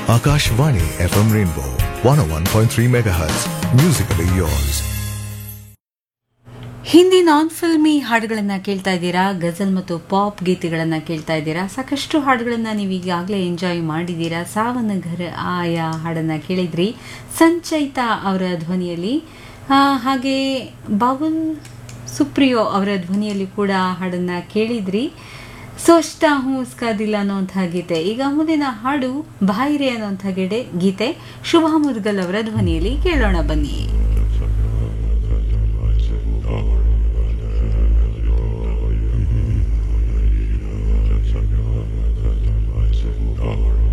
Akashvani FM Rainbow 101.3 MHz. Musically yours. Hindi non filmi ಹಾಡುಗಳನ್ನ ಕೇಳ್ತಾ ಇದ್ದೀರಾ ಗಜಲ್ ಮತ್ತು ಪಾಪ್ ಗೀತೆಗಳನ್ನ ಕೇಳ್ತಾ ಇದ್ದೀರಾ ಸಾಕಷ್ಟು ಹಾಡುಗಳನ್ನ ನೀವು ಈಗಾಗಲೇ ಎಂಜಾಯ್ ಮಾಡಿದ್ದೀರಾ ಸಾವನ ಘರ ಆಯ ಹಾಡನ್ನ ಕೇಳಿದ್ರಿ ಸಂಚಯಿತಾ ಅವರ ಧ್ವನಿಯಲ್ಲಿ ಆ, ಹಾಗೆ ಬಾಬುಲ್ ಸುಪ್ರಿಯೋ ಅವರ ಧ್ವನಿಯಲ್ಲಿ ಕೂಡ ಹಾಡನ್ನ ಕೇಳಿದ್ರಿ ಸೋಚ್ತಾ ಹೂँ ಉಸ್ಕಾ ದಿಲ್ ಅನ್ನುವಂಥ ಗೀತೆ ಈಗ ಮುಂದಿನ ಹಾಡು ಬಾಯಿರೆ ಅನ್ನುವಂಥ ಗೆಡೆ ಗೀತೆ ಶುಭ ಮುದ್ಗಲ್ ಅವರ ಧ್ವನಿಯಲ್ಲಿ ಕೇಳೋಣ ಬನ್ನಿ